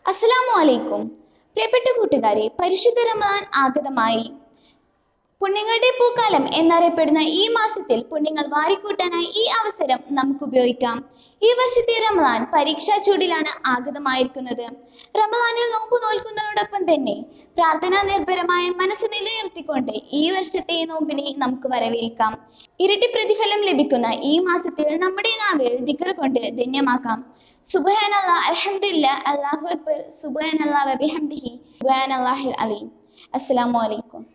അസ്സലാമു അലൈക്കും പ്രിയപ്പെട്ട കൂട്ടുകാരെ പരിശുദ്ധ റമദാൻ ആഗതമായി പുണ്യങ്ങളുടെ പൂക്കാലം എന്നറിയപ്പെടുന്ന ഈ മാസത്തിൽ പുണ്യങ്ങൾ വാരിക്കൂട്ടാനായി ഈ അവസരം നമുക്ക് ഉപയോഗിക്കാം ഈ വർഷത്തെ റമദാൻ പരീക്ഷാ ചൂടിലാണ് ആഗതമായിരിക്കുന്നത് റമദാനിൽ നോമ്പ് നോൽക്കുന്നതോടൊപ്പം തന്നെ പ്രാർത്ഥനാ നിർഭരമായ മനസ്സ് നിലനിർത്തിക്കൊണ്ട് ഈ വർഷത്തെ നോമ്പിനെ നമുക്ക് വരവേൽക്കാം ഇരട്ടി പ്രതിഫലം ലഭിക്കുന്ന ഈ മാസത്തിൽ നമ്മുടെ നാവിൽ ദിക്ർ കൊണ്ട് ധന്യമാക്കാം സുബ്ഹാനല്ലാ അൽഹംദുലില്ലാ അല്ലാഹു അക്ബർ സുബ്ഹാനല്ലാ വബിഹംദിഹി സുബ്ഹാനല്ലാഹിൽ അലീം അസ്സലാമു അലൈക്കും